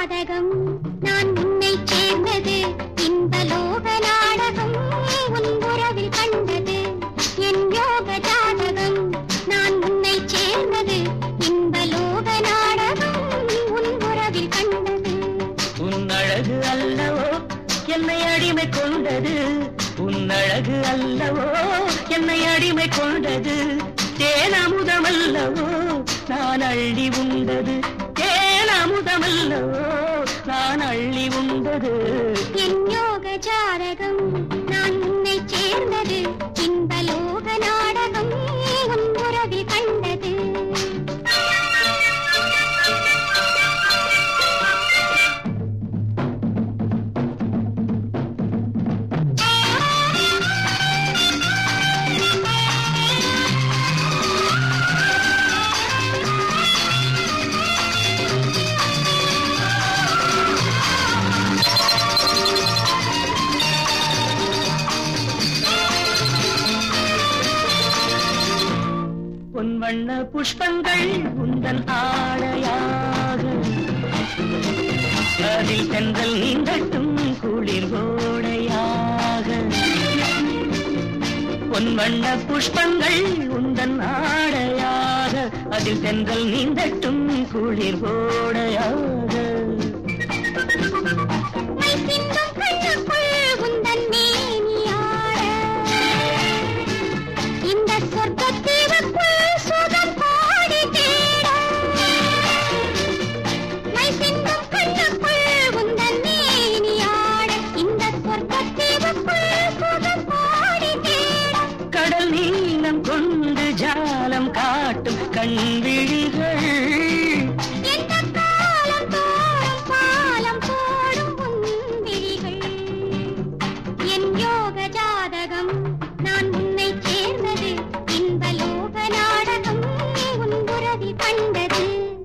ஜாதகம் நான் உன்னை சேர்ந்தது இந்த லோக நாடகம் உன் உறவில் கண்டது என் யோக ஜாதகம் நான் உன்னை சேர்ந்தது இந்த லோக நாடகம் உன் உறவில் கண்டது உன் அழகு அல்லவோ என்னை அடிமை கொண்டது உன் அழகு அல்லவோ என்னை அடிமை கொண்டது தேனமுதமல்லவோ நான் அள்ளி உண்டது தேனமுதமல்லவோ நான் அள்ளி உண்டது என் யோக ஜாதகம் நான் உன்னை சேர்ந்தது இந்த லோக நாடகம் உன் உறவில் கண்டது பொன் வண்ண புஷ்பங்கள் உந்தன் ஆடையாக அதில் தென்றல் நீந்தட்டும் குளிர் ஓடையாக பொன் வண்ண புஷ்பங்கள் உந்தன் ஆடையாக அதில் தென்றல் நீந்தட்டும் குளிர் ஓடையாக மை சிந்தும் கண்ணுக்குள் உந்தன் மேனியாட இந்த சொர்க்கத்தீவுக்குள் சுகம் கோடி தேட மை சிந்தும் கண்ணுக்குள் உந்தன் மேனியாட இந்த சொர்க்கத்தீவுக்குள் சுகம் கோடி தேட கடல் நீளம் கொண்டு ஜாலம் காட்டும் கண்விழிகள் எந்த காலம் தோறும் பாலம் போடும் உன்விழிகள் என் யோக ஜாதகம் நான் உன்னை சேர்ந்தது இன்ப லோக நாடகம் உன் உறவி கண்டது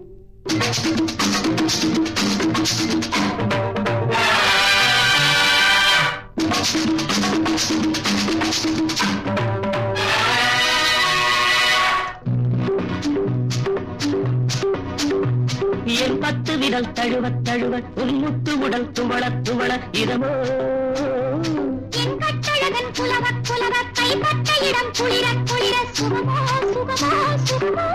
என் பத்து விரல் தழுவ தழுவ உன் முத்து உடல் துவள துவள இதமோ என் கட்டழகன் புலவ புலவ கைப்பட்ட இடம் குளிர குளிர சுகமோ சுகமோ சுகமோ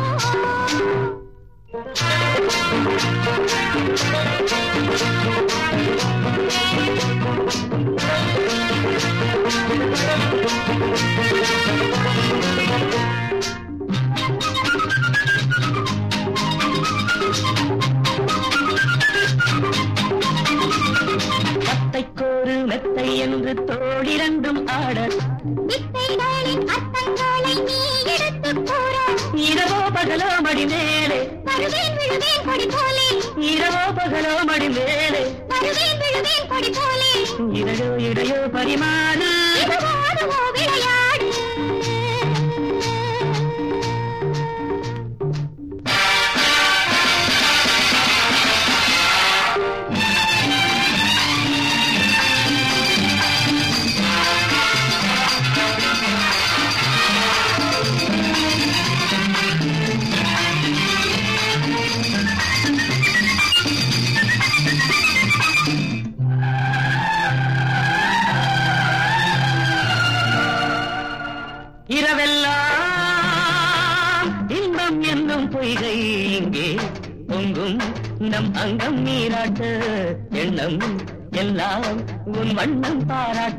அத்தைக்கோரு மெத்தை என்று தோழிரண்டும் ஆட வித்தைகளின் அர்த்தங்களை நீ எடுத்துக் கூற இரவோ பகலோ மடி மேலே வருவேன் விழுவேன் கொடி போலே இரவோ பகலோ மடி மேலே வருவேன் விழுவேன் கொடி போலே இடயோ இடையோ பரிமாறு இதுவாடுவோ விளையாடு இரவெல்லாம் இன்பம் என்னும் பொய்கை இங்கே பொங்கும் நம் அங்கம் நீராட்ட எண்ணம் எல்லாம் உன் வண்ணம் பாராட்ட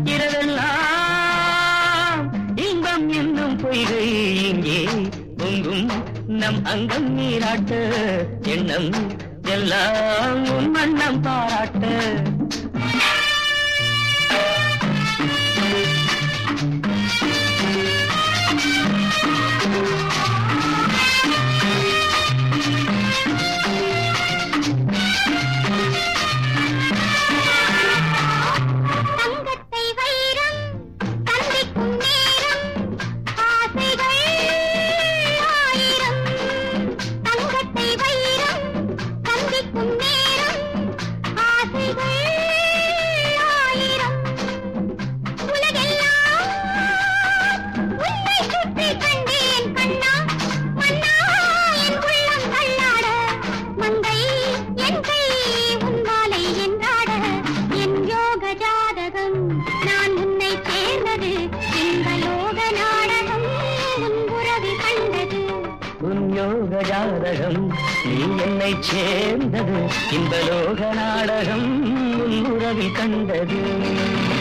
இரவெல்லாம் இன்பம் என்னும் பொய்கை இங்கே பொங்கும் நம் அங்கம் நீராட்ட எண்ணம் எல்லாம் உன் வண்ணம் பாராட்ட தங்கத்தை வைரம் தந்திக்கும் நேரம் ஆசைகள் ஆயிரம் தங்கத்தை வைரம் தந்திக்கும் நேரம் ஆசைகள் யோக ஜாதகம் நீ என்னை சேர்ந்தது இந்த லோக நாடகம் உன் உறவில் கண்டது